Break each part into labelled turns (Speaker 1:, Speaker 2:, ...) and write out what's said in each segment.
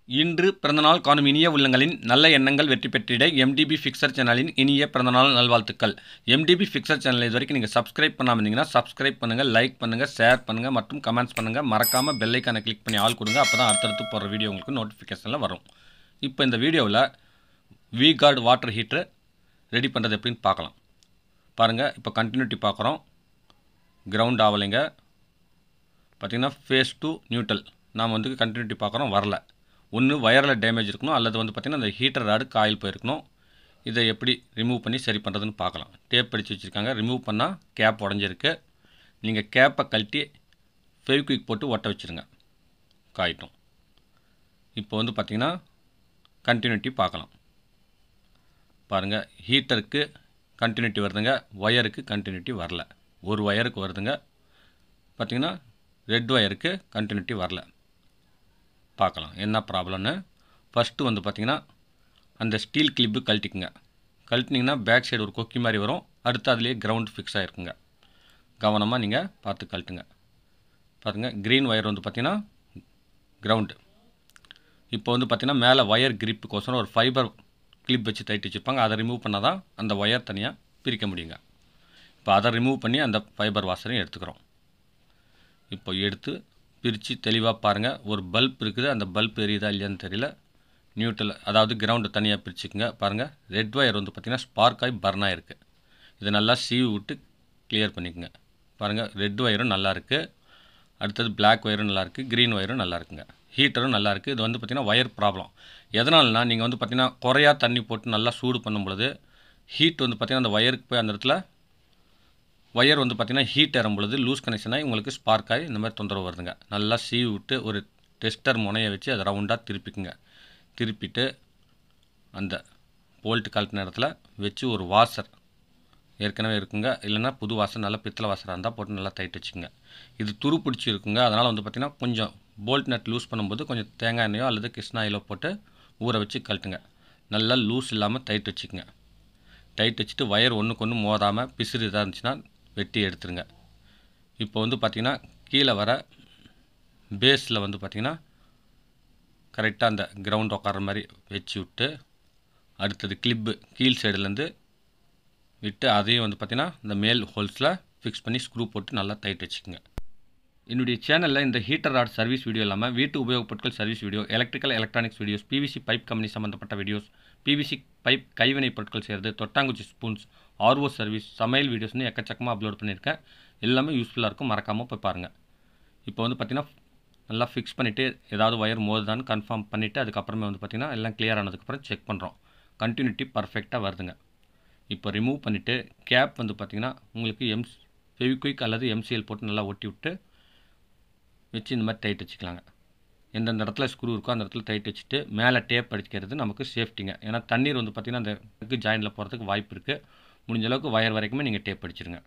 Speaker 1: இன்று பிறந்தநாள் காணும் இனிய உள்ளங்களின் நல்ல எண்ணங்கள் வெற்றி பெற்றிட எம்டிபி ஃபிக்சர் சேனலின் இனிய பிறந்தநாள் நல்வாழ்த்துக்கள் எம்டிபி ஃபிக்சர் சேனல் இது வரைக்கும் நீங்கள் சப்ஸ்கிரைப் பண்ணாமல் இருந்தீங்கன்னா சப்ஸ்கிரைப் பண்ணுங்கள் லைக் பண்ணுங்கள் ஷேர் பண்ணுங்கள் மற்றும் கமெண்ட்ஸ் பண்ணுங்கள் மறக்காமல் பெல்லைக்கான கிளிக் பண்ணி ஆள் கொடுங்க அப்போ தான் அடுத்தடுத்து போகிற வீடியோ உங்களுக்கு நோட்டிஃபிகேஷனில் வரும் இப்போ இந்த வீடியோவில் V guard water heater ready பண்ணுறது எப்படின்னு பார்க்கலாம் பாருங்கள் இப்போ கண்டினியூட்டி பார்க்குறோம் கிரவுண்ட் ஆகலைங்க பார்த்திங்கன்னா ஃபேஸ் டூ நியூட்ரல் நாம் வந்து கண்டினியூட்டி பார்க்குறோம் வரல ஒன்று வயரில் டேமேஜ் இருக்கணும் அல்லது வந்து பார்த்திங்கன்னா அந்த ஹீட்டர் ராடு காயில் போயிருக்கணும் இதை எப்படி ரிமூவ் பண்ணி சரி பண்ணுறதுன்னு பார்க்கலாம் டேப் அடித்து வச்சுருக்காங்க ரிமூவ் பண்ணால் கேப் உடஞ்சிருக்கு நீங்கள் கேப்பை கழட்டி ஃபெவிக்விக் போட்டு ஒட்ட வச்சுருங்க காயிட்டும் இப்போ வந்து பார்த்திங்கன்னா கண்டினியூட்டி பார்க்கலாம் பாருங்கள் ஹீட்டருக்கு கண்டினியூட்டி வருதுங்க ஒயருக்கு கண்டினியூட்டி வரல ஒரு ஒயருக்கு வருதுங்க பார்த்திங்கன்னா ரெட் ஒயருக்கு கண்டினியூட்டி வரல பார்க்கலாம் என்ன ப்ராப்ளம்னு ஃபஸ்ட்டு வந்து பார்த்திங்கன்னா அந்த ஸ்டீல் கிளிப்பு கழட்டிக்குங்க கழட்டினீங்கன்னா பேக் சைடு ஒரு கொக்கி மாதிரி வரும் அடுத்து அதுலேயே கிரவுண்ட் ஃபிக்ஸ் ஆகிருக்குங்க கவனமாக நீங்கள் பார்த்து கழட்டுங்க பாருங்கள் க்ரீன் ஒயர் வந்து பார்த்திங்கன்னா கிரவுண்டு இப்போ வந்து பார்த்திங்கன்னா மேலே ஒயர் கிரிப்புக்கோசரம் ஒரு ஃபைபர் கிளிப் வச்சு தைட்டு வச்சுருப்பாங்க அதை ரிமூவ் பண்ணால் தான் அந்த ஒயர் தனியாக பிரிக்க முடியுங்க இப்போ அதை ரிமூவ் பண்ணி அந்த ஃபைபர் வாசரையும் எடுத்துக்கிறோம் இப்போ எடுத்து பிரித்து தெளிவாக பாருங்கள் ஒரு பல்ப் இருக்குது அந்த பல்ப் எரியுதா இல்லையான்னு தெரியல நியூட்ரல் அதாவது கிரவுண்டு தனியாக பிரிச்சுக்குங்க பாருங்கள் ரெட் ஒயர் வந்து பார்த்திங்கன்னா ஸ்பார்க் ஆகி பர்ன் ஆகிருக்கு இதை நல்லா சீவு விட்டு கிளியர் பண்ணிக்கோங்க பாருங்கள் ரெட் ஒயரும் நல்லா இருக்குது அடுத்தது பிளாக் ஒயரும் நல்லா இருக்குது க்ரீன் ஒயரும் நல்லா இருக்குங்க ஹீட்டரும் நல்லா இருக்குது இது வந்து பார்த்திங்கன்னா ஒயர் ப்ராப்ளம் எதனாலனா நீங்கள் வந்து பார்த்திங்கன்னா குறையா தண்ணி போட்டு நல்லா சூடு பண்ணும் பொழுது ஹீட் வந்து பார்த்திங்கன்னா அந்த ஒயருக்கு போய் அந்த இடத்துல ஒயர் வந்து பார்த்திங்கன்னா ஹீட் ஏறும் பொழுது லூஸ் கனெக்ஷனாகி உங்களுக்கு ஸ்பார்க் ஆகி இந்த மாதிரி தொந்தரவு வருதுங்க நல்லா சீவி விட்டு ஒரு டெஸ்டர் முனையை வச்சு அதை ரவுண்டாக திருப்பிக்குங்க திருப்பிட்டு அந்த போல்ட் கழட்டின இடத்துல வச்சு ஒரு வாசர் ஏற்கனவே இருக்குங்க இல்லைன்னா புது வாசர் நல்லா பித்தளை வாசராக இருந்தால் போட்டு நல்லா டைட் வச்சுக்கோங்க இது துரு பிடிச்சி இருக்குங்க அதனால் வந்து பார்த்திங்கன்னா கொஞ்சம் போல்ட் நட் லூஸ் பண்ணும்போது கொஞ்சம் தேங்காய் எண்ணெயோ அல்லது கிருஷ்ணா ஆயிலோ போட்டு ஊற வச்சு கழட்டுங்க நல்லா லூஸ் இல்லாமல் டைட் வச்சுக்கோங்க டைட் வச்சுட்டு ஒயர் ஒன்றுக்கு ஒன்று மோதாமல் பிசுறு இதாக இருந்துச்சுன்னா வெட்டி எடுத்துருங்க இப்போ வந்து பார்த்திங்கன்னா கீழே வர பேஸில் வந்து பார்த்திங்கன்னா கரெக்டாக அந்த கிரவுண்ட் உட்கார மாதிரி வச்சு விட்டு அடுத்தது கிளிப்பு கீழ் சைடுலேருந்து விட்டு அதையும் வந்து பார்த்திங்கன்னா இந்த மேல் ஹோல்ஸில் ஃபிக்ஸ் பண்ணி ஸ்க்ரூ போட்டு நல்லா டைட் வச்சுக்கோங்க என்னுடைய சேனலில் இந்த ஹீட்டர் ராட் சர்வீஸ் வீடியோ இல்லாமல் வீட்டு உபயோகப் பொருட்கள் service video electrical electronics videos PVC pipe company சம்மந்தப்பட்ட வீடியோஸ் பிவிசி பைப் கைவினை பொருட்கள் செய்கிறது தொட்டாங்குச்சி ஸ்பூன்ஸ் ஆர்ஓ சர்வீஸ் சமையல் வீடியோஸ்னு எக்கச்சக்கமாக அப்லோட் பண்ணியிருக்கேன் எல்லாமே யூஸ்ஃபுல்லாக இருக்கும் மறக்காமல் போய் பாருங்கள் இப்போ வந்து பார்த்திங்கன்னா நல்லா ஃபிக்ஸ் பண்ணிவிட்டு ஏதாவது ஒயர் மோதுதான்னு கன்ஃபார்ம் பண்ணிவிட்டு அதுக்கப்புறமே வந்து பார்த்திங்கன்னா எல்லாம் கிளியர் ஆனதுக்கப்புறம் செக் பண்ணுறோம் கண்டினியூட்டி பர்ஃபெக்டாக வருதுங்க இப்போ ரிமூவ் பண்ணிவிட்டு கேப் வந்து பார்த்திங்கன்னா உங்களுக்கு எம் ஃபெவிக்விக் அல்லது எம்சிஎல் போட்டு நல்லா ஒட்டி விட்டு வச்சு இந்த மாதிரி டைட் வச்சுக்கலாங்க எந்தெந்த இடத்துல ஸ்க்ரூ இருக்கோ அந்த இடத்துல டைட் வச்சுட்டு மேலே டேப் அடிக்கிறது நமக்கு சேஃப்டிங்க ஏன்னா தண்ணீர் வந்து பார்த்திங்கன்னா அந்த ஜாயிண்டில் போகிறதுக்கு வாய்ப்பு இருக்குது முடிஞ்ச அளவுக்கு வயர் வரைக்குமே நீங்கள் டேப் அடிச்சிருங்க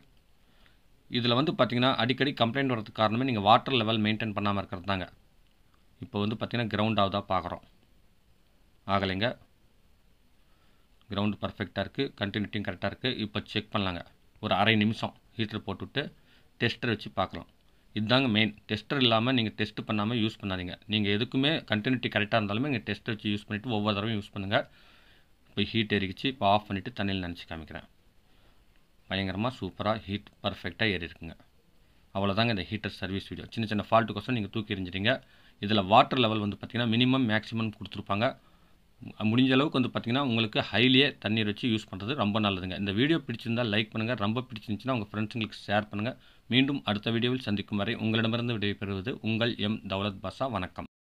Speaker 1: இதில் வந்து பார்த்திங்கன்னா அடிக்கடி கம்ப்ளைண்ட் வரதுக்கு காரணமே நீங்கள் வாட்டர் லெவல் மெயின்டைன் பண்ணாமல் இருக்கிறது தாங்க இப்போ வந்து பார்த்திங்கன்னா கிரவுண்ட் ஆகுதா பார்க்குறோம் ஆகலைங்க கிரவுண்டு பர்ஃபெக்டாக இருக்குது கண்டினியூட்டியும் கரெக்டாக இருக்குது இப்போ செக் பண்ணலாங்க ஒரு அரை நிமிஷம் ஹீட்டர் போட்டுவிட்டு டெஸ்டர் வச்சு பார்க்கலாம் இதுதாங்க மெயின் டெஸ்டர் இல்லாமல் நீங்கள் டெஸ்ட் பண்ணாமல் யூஸ் பண்ணாதீங்க நீங்கள் எதுக்குமே கண்டினியூட்டி கரெக்டாக இருந்தாலுமே நீங்கள் டெஸ்ட் வச்சு யூஸ் பண்ணிவிட்டு ஒவ்வொரு தடவையும் யூஸ் பண்ணுங்கள் இப்போ ஹீட் எரிக்கிச்சு இப்போ ஆஃப் பண்ணிவிட்டு தண்ணியில் நினச்சி காமிக்கிறேன் பயங்கரமாக சூப்பராக ஹீட் பர்ஃபெக்டாக ஏறி இருக்குங்க அவ்வளோதாங்க இந்த ஹீட்டர் சர்வீஸ் வீடியோ சின்ன சின்ன ஃபால்ட்டுக்கோசம் நீங்கள் தூக்கி எறிஞ்சிட்டீங்க இதில் வாட்டர் லெவல் வந்து பார்த்திங்கன்னா மினிமம் மேக்ஸிமம் கொடுத்துருப்பாங்க முடிஞ்ச அளவுக்கு வந்து பார்த்திங்கன்னா உங்களுக்கு ஹைலியே தண்ணீர் வச்சு யூஸ் பண்ணுறது ரொம்ப நல்லதுங்க இந்த வீடியோ பிடிச்சிருந்தால் லைக் பண்ணுங்கள் ரொம்ப பிடிச்சிருந்துச்சுன்னா உங்கள் ஃப்ரெண்ட்ஸுங்களுக்கு ஷேர் பண்ணுங்கள் மீண்டும் அடுத்த வீடியோவில் சந்திக்கும் வரை உங்களிடமிருந்து விடைபெறுவது உங்கள் எம் தௌலத் பாஷா வணக்கம்